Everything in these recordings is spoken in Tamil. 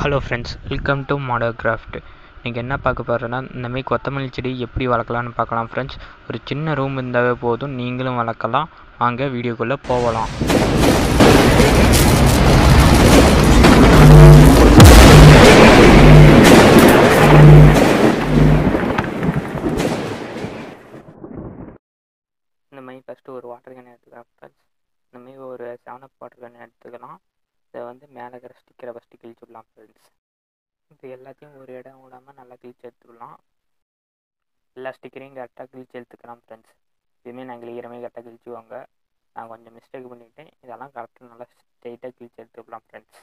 hello friends welcome to model craft இன்றைக்கி என்ன பார்க்க போகிறோன்னா இந்தமாரி கொத்தமல்லி செடி எப்படி வளர்க்கலான்னு பார்க்கலாம் ஃப்ரெண்ட்ஸ் ஒரு சின்ன ரூம் இருந்தாவே போதும் நீங்களும் வளர்க்கலாம் வாங்க வீடியோக்குள்ளே போகலாம் இந்த மாதிரி ஃபஸ்ட்டு ஒரு வாட்டர் கேன் எடுத்துக்கலாம் ஃப்ரெண்ட்ஸ் இந்த மாதிரி ஒரு செவன் அப் வாட்டர் கேன் எடுத்துக்கலாம் இதை வந்து மேலே இருக்கிற ஸ்டிக்கரை ஃபஸ்ட்டு கிழிச்சு விடலாம் ஃப்ரெண்ட்ஸ் இது எல்லாத்தையும் ஒரு இடம் விடாமல் நல்லா கிழிச்சு எடுத்துக்கலாம் எல்லா ஸ்டிக்கரையும் கரெக்டாக கிழிச்சு எடுத்துக்கலாம் ஃப்ரெண்ட்ஸ் இதுமாரி நான் கிழிக்கிற மாதிரி கரெக்டாக கிழிச்சுவாங்க நான் கொஞ்சம் மிஸ்டேக் பண்ணிவிட்டேன் இதெல்லாம் கரெக்டாக நல்லா ஸ்ட்ரெயிட்டாக கிழிச்சு எடுத்துக்கலாம் ஃப்ரெண்ட்ஸ்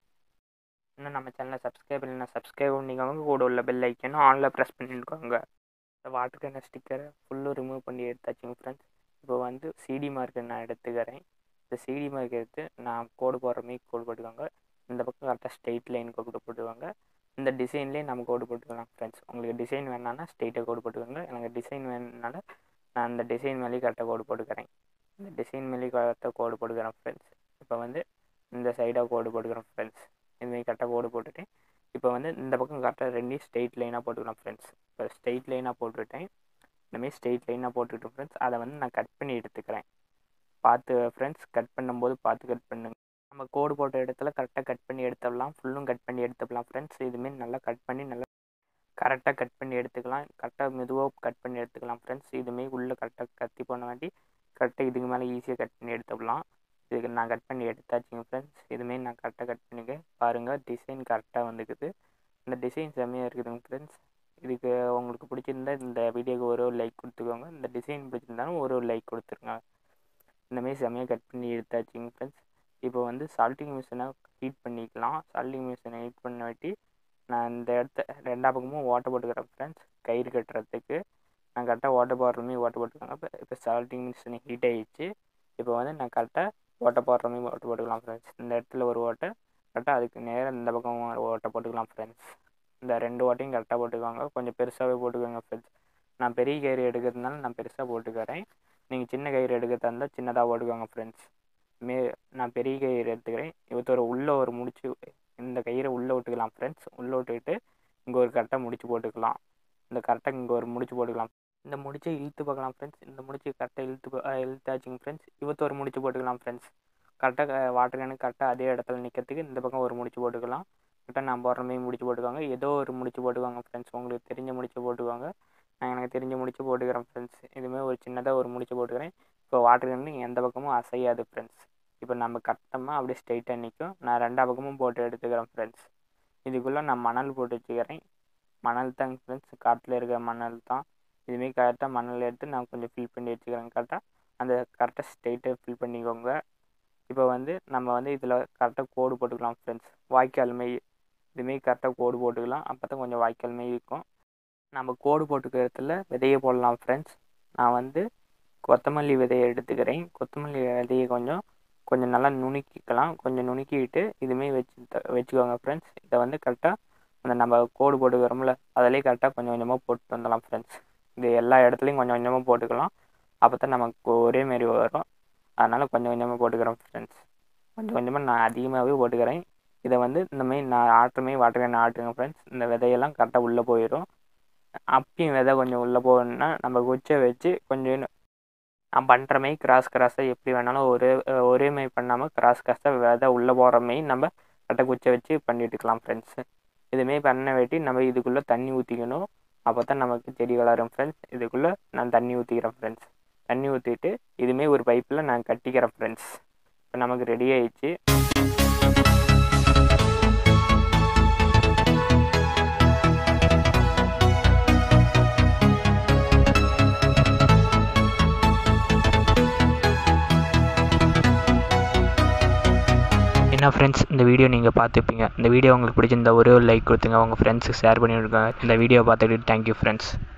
இன்னும் நம்ம சேனலை சப்ஸ்கிரைப் இல்லைன்னா சப்ஸ்கிரைப் பண்ணிக்கோங்க கூட உள்ள பெல் ஐக்கனும் ஆனில் ப்ரெஸ் பண்ணிருக்கோங்க இந்த வாட்டர் கேன ஸ்டிக்கரை ஃபுல்லும் ரிமூவ் பண்ணி எடுத்தாச்சுங்க ஃப்ரெண்ட்ஸ் இப்போ வந்து சிடி மார்க்கர் நான் எடுத்துக்கிறேன் இந்த சிடி மார்க் எடுத்து நான் கோடு போடுற மாதிரி கோடு போட்டுக்கோங்க இந்த பக்கம் கரெக்டாக ஸ்ட்ரெயிட் லைன் கோடு போட்டுக்கோங்க இந்த டிசைன்லேயே நம்ம கோடு போட்டுக்கலாம் ஃப்ரெண்ட்ஸ் உங்களுக்கு டிசைன் வேணான்னா ஸ்ட்ரெயிட்டாக கோடு போட்டுக்கோங்க எனக்கு டிசைன் வேணுனால நான் அந்த டிசைன் மேலேயே கரெக்டாக கோடு போட்டுக்கிறேன் இந்த டிசைன் மேலேயே கரெக்டாக கோடு போட்டுக்கிறேன் ஃப்ரெண்ட்ஸ் இப்போ வந்து இந்த சைடாக கோடு போட்டுக்கிறேன் ஃப்ரெண்ட்ஸ் இதுமாரி கரெக்டாக கோடு போட்டுட்டேன் இப்போ வந்து இந்த பக்கம் கரெக்டாக ரெண்டையும் ஸ்ட்ரெயிட் லைனாக போட்டுக்கலாம் ஃப்ரெண்ட்ஸ் இப்போ ஸ்ட்ரெயிட் லைனாக போட்டுவிட்டேன் இந்தமாரி ஸ்ட்ரெயிட் லைனாக போட்டுவிட்டு ஃப்ரெண்ட்ஸ் அதை வந்து நான் கட் பண்ணி எடுத்துக்கிறேன் பார்த்து ஃப்ரெண்ட்ஸ் கட் பண்ணும்போது பார்த்து கட் பண்ணுங்க நம்ம கோடு போட்ட இடத்துல கரெக்டாக கட் பண்ணி எடுத்துடலாம் ஃபுல்லும் கட் பண்ணி எடுத்துக்கலாம் ஃப்ரெண்ட்ஸ் இதுமாரி நல்லா கட் பண்ணி நல்லா கரெக்டாக கட் பண்ணி எடுத்துக்கலாம் கரெக்டாக மெதுவாக கட் பண்ணி எடுத்துக்கலாம் ஃப்ரெண்ட்ஸ் இதுமாரி உள்ளே கரெக்டாக கத்தி போன வேண்டி கரெக்டாக இதுக்கு மேலே ஈஸியாக கட் பண்ணி எடுத்துடலாம் இதுக்கு நான் கட் பண்ணி எடுத்தாச்சுங்க ஃப்ரெண்ட்ஸ் இதுமாரி நான் கரெக்டாக கட் பண்ணிக்க பாருங்கள் டிசைன் கரெக்டாக வந்துக்குது இந்த டிசைன் செம்மையாக இருக்குதுங்க ஃப்ரெண்ட்ஸ் இதுக்கு உங்களுக்கு பிடிச்சிருந்தா இந்த வீடியோக்கு ஒரு ஒரு லைக் கொடுத்துக்கோங்க இந்த டிசைன் பிடிச்சிருந்தாலும் ஒரு ஒரு லைக் கொடுத்துருங்க இந்தமாரி செம்மையாக கட் பண்ணி எடுத்தாச்சுங்க ஃப்ரெண்ட்ஸ் இப்போ வந்து சால்ட்டிங் மிஷினை ஹீட் பண்ணிக்கலாம் சால்ட்டிங் மிஷினை ஹீட் பண்ண வாட்டி நான் இந்த இடத்த ரெண்டா பக்கமும் ஓட்டை போட்டுக்கிறேன் ஃப்ரெண்ட்ஸ் கயிறு கட்டுறதுக்கு நான் கரெக்டாக ஓட்டை போடுற மாதிரி ஓட்டை போட்டுக்கோங்க இப்போ இப்போ சால்ட்டிங் மிஷின் ஹீட் ஆகிடுச்சு இப்போ வந்து நான் கரெக்டாக ஓட்டை போடுற மாதிரி ஓட்டை போட்டுக்கலாம் ஃப்ரெண்ட்ஸ் இந்த இடத்துல ஒரு ஓட்டை கரெக்டாக அதுக்கு நேராக இந்த பக்கம் ஓட்டை போட்டுக்கலாம் ஃப்ரெண்ட்ஸ் இந்த ரெண்டு ஓட்டையும் கரெக்டாக போட்டுக்கோங்க கொஞ்சம் பெருசாகவே போட்டுக்கோங்க ஃப்ரெண்ட்ஸ் நான் பெரிய கயிறு எடுக்கிறதுனால நான் பெருசாக போட்டுக்கிறேன் நீங்கள் சின்ன கயிறு எடுக்கிறதா இருந்தால் சின்னதாக போட்டுக்கோங்க ஃப்ரெண்ட்ஸ் மே நான் பெரிய கயிறு எடுத்துக்கிறேன் இவத்தோட உள்ளே ஒரு முடிச்சு இந்த கயிறை உள்ளே விட்டுக்கலாம் ஃப்ரெண்ட்ஸ் உள்ளே விட்டுக்கிட்டு இங்கே ஒரு கரெக்டாக முடிச்சு போட்டுக்கலாம் இந்த கரெக்டாக இங்கே ஒரு முடிச்சு போட்டுக்கலாம் இந்த முடிச்சை இழுத்து பார்க்கலாம் ஃப்ரெண்ட்ஸ் இந்த முடிச்சு கரெக்டாக இழுத்து இழுத்தாச்சுங்க ஃப்ரெண்ட்ஸ் இவத்து ஒரு முடிச்சு போட்டுக்கலாம் ஃப்ரெண்ட்ஸ் கரெக்டாக வாட்டர் கேனு கரெக்டாக அதே இடத்துல நிற்கிறதுக்கு இந்த பக்கம் ஒரு முடிச்சு போட்டுக்கலாம் கரெக்டாக நான் போடுற மாதிரி முடிச்சு போட்டுக்கோங்க ஏதோ ஒரு முடிச்சு போட்டுக்கோங்க ஃப்ரெண்ட்ஸ் உங்களுக்கு தெரிஞ்ச முடிச்சு போட்டுக்கோங்க நான் எனக்கு தெரிஞ்ச முடிச்சு போட்டுக்கிறேன் ஃப்ரெண்ட்ஸ் இதுமாதிரி ஒரு சின்னதாக ஒரு முடிச்சு போட்டுக்கிறேன் இப்போ வாட்டர் கேனு எந்த பக்கமும் அசையாது ஃப்ரெண்ட்ஸ் இப்போ நம்ம கட்டமாக அப்படியே ஸ்ட்ரைட்டாக நிற்கும் நான் ரெண்டா பக்கமும் போட்டு எடுத்துக்கிறேன் ஃப்ரெண்ட்ஸ் இதுக்குள்ளே நான் மணல் போட்டு வச்சுக்கிறேன் மணல் தாங்க ஃப்ரெண்ட்ஸ் காட்டில் இருக்கிற மணல் தான் இதுமாரி கரெக்டாக மணல் எடுத்து நான் கொஞ்சம் ஃபில் பண்ணி வச்சுக்கிறேன் கரெக்டாக அந்த கரெக்டாக ஸ்ட்ரெயிட்டாக ஃபில் பண்ணிக்கோங்க இப்போ வந்து நம்ம வந்து இதில் கரெக்டாக கோடு போட்டுக்கலாம் ஃப்ரெண்ட்ஸ் வாய்க்கால் மாரி இதுமாரி கரெக்டாக கோடு போட்டுக்கலாம் அப்போ தான் கொஞ்சம் வாய்க்கால் மாரி இருக்கும் நம்ம கோடு போட்டுக்கிறதுல விதையை போடலாம் ஃப்ரெண்ட்ஸ் நான் வந்து கொத்தமல்லி விதையை எடுத்துக்கிறேன் கொத்தமல்லி விதையை கொஞ்சம் கொஞ்சம் நல்லா நுணுக்கிக்கலாம் கொஞ்சம் நுணுக்கிட்டு இதுமாரி வச்சு வச்சுக்கோங்க ஃப்ரெண்ட்ஸ் இதை வந்து கரெக்டாக அந்த நம்ம கோடு போட்டுக்கிறோம்ல அதிலே கரெக்டாக கொஞ்சம் கொஞ்சமாக போட்டு வந்துடலாம் ஃப்ரெண்ட்ஸ் இது எல்லா இடத்துலையும் கொஞ்சம் கொஞ்சமாக போட்டுக்கலாம் அப்போ தான் நமக்கு ஒரே மாரி வரும் அதனால் கொஞ்சம் கொஞ்சமாக போட்டுக்கிறேன் ஃப்ரெண்ட்ஸ் கொஞ்சம் கொஞ்சமாக நான் அதிகமாகவே போட்டுக்கிறேன் இதை வந்து இந்தமாரி நான் ஆட்டுறமே வாட்டர் ஆட்டுங்க ஃப்ரெண்ட்ஸ் இந்த விதையெல்லாம் கரெக்டாக உள்ளே போயிடும் அப்பயும் விதை கொஞ்சம் உள்ளே போகணுன்னா நம்ம குச்சை வச்சு கொஞ்சம் நான் பண்ணுற மாரி கிராஸ் கிராஸாக எப்படி வேணாலும் ஒரே ஒரே மாரி பண்ணாமல் கிராஸ் கிராஸாக விதை உள்ளே போகிற மாரி நம்ம கட்டை குச்சை வச்சு பண்ணிட்டுக்கலாம் ஃப்ரெண்ட்ஸு இதுமாரி பண்ண வேட்டி நம்ம இதுக்குள்ளே தண்ணி ஊற்றிக்கணும் அப்போ தான் நமக்கு செடி வளரும் ஃப்ரெண்ட்ஸ் இதுக்குள்ளே நான் தண்ணி ஊற்றிக்கிறேன் ஃப்ரெண்ட்ஸ் தண்ணி ஊற்றிட்டு இதுமாரி ஒரு பைப்பில் நான் கட்டிக்கிறேன் ஃப்ரெண்ட்ஸ் இப்போ நமக்கு ரெடி ஆயிடுச்சு என்ன ஃப்ரெண்ட்ஸ் இந்த வீடியோ நீங்கள் பார்த்துப்பீங்க இந்த வீடியோ உங்களுக்கு பிடிச்சிருந்தா ஒரே ஒரு லைக் கொடுத்துங்க உங்கள் ஃப்ரெண்ட்ஸுக்கு ஷேர் பண்ணிவிடுங்க இந்த வீடியோ பார்த்துட்டு தேங்க்யூ ஃப்ரெண்ட்ஸ்